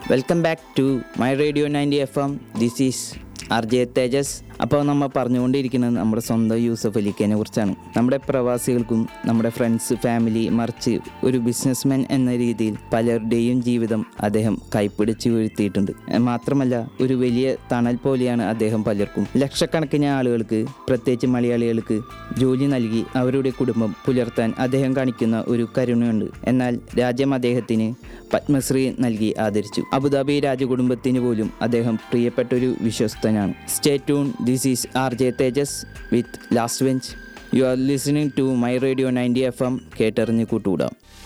welcome back to my radio ninety F M this is R J Tejas അപ്പോൾ നമ്മൾ പറഞ്ഞുകൊണ്ടിരിക്കുന്നത് നമ്മുടെ സ്വന്തം യൂസഫ് അലിഖാനെ കുറിച്ചാണ് നമ്മുടെ പ്രവാസികൾക്കും നമ്മുടെ ഫ്രണ്ട്സ് ഫാമിലി മറിച്ച് ഒരു ബിസിനസ്മാൻ എന്ന രീതിയിൽ പലരുടെയും ജീവിതം അദ്ദേഹം കൈപ്പിടിച്ച് വീഴ്ത്തിയിട്ടുണ്ട് മാത്രമല്ല ഒരു വലിയ തണൽ പോലെയാണ് അദ്ദേഹം പലർക്കും ലക്ഷക്കണക്കിന് ആളുകൾക്ക് പ്രത്യേകിച്ച് മലയാളികൾക്ക് ജോലി നൽകി അവരുടെ കുടുംബം പുലർത്താൻ അദ്ദേഹം കാണിക്കുന്ന ഒരു കരുണയുണ്ട് എന്നാൽ രാജ്യം അദ്ദേഹത്തിന് പത്മശ്രീ നൽകി ആദരിച്ചു അബുദാബി രാജകുടുംബത്തിന് പോലും അദ്ദേഹം പ്രിയപ്പെട്ട ഒരു വിശ്വസ്തനാണ് stay tune this is R J Tejas with last bench you are listening to my radio ninety F M കേട്ടറിഞ്ഞ് കൂട്ടുകൂടാം